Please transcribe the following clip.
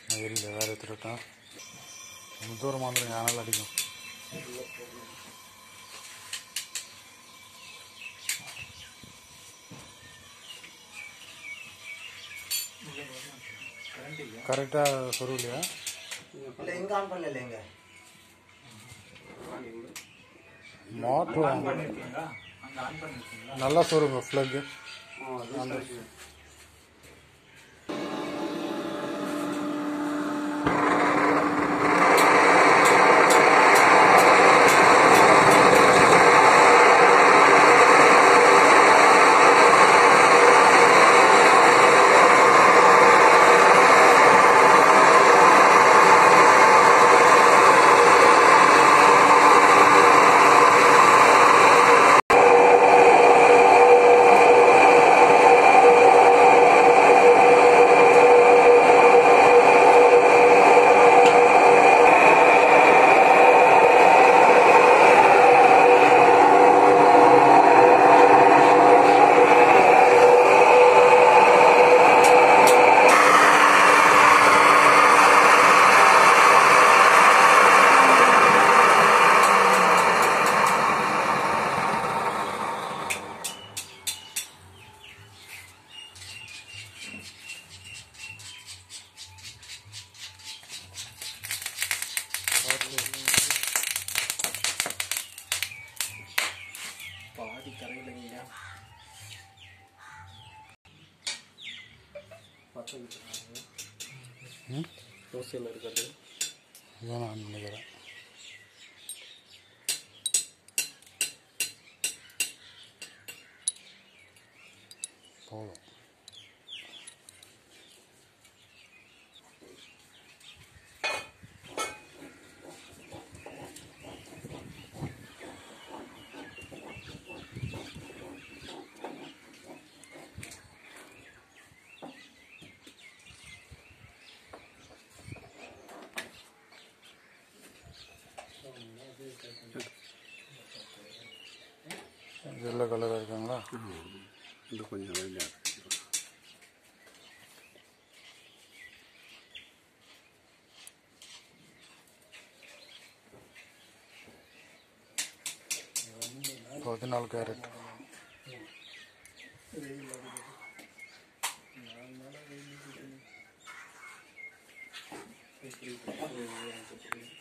எரியல வேறு எடுத்துட்டோம் ரொம்ப தூரமாக வந்துருங்க ஆனால் அடிக்கும் கரெக்டாக சொருவிலையா இல்லை எங்கே ஆன் பண்ணல எங்க மோட்ரு நல்லா சொருங்க ஃப்ளக்கு பாதி கரையிலங்க ம் தோசையில் இருக்கிறது இதான் நான் நினைக்கிறேன் போதும் எல்லோ கலராக இருக்காங்களா இது கொஞ்சம் வெயிலாக பதினாலு கேரட் வெயில்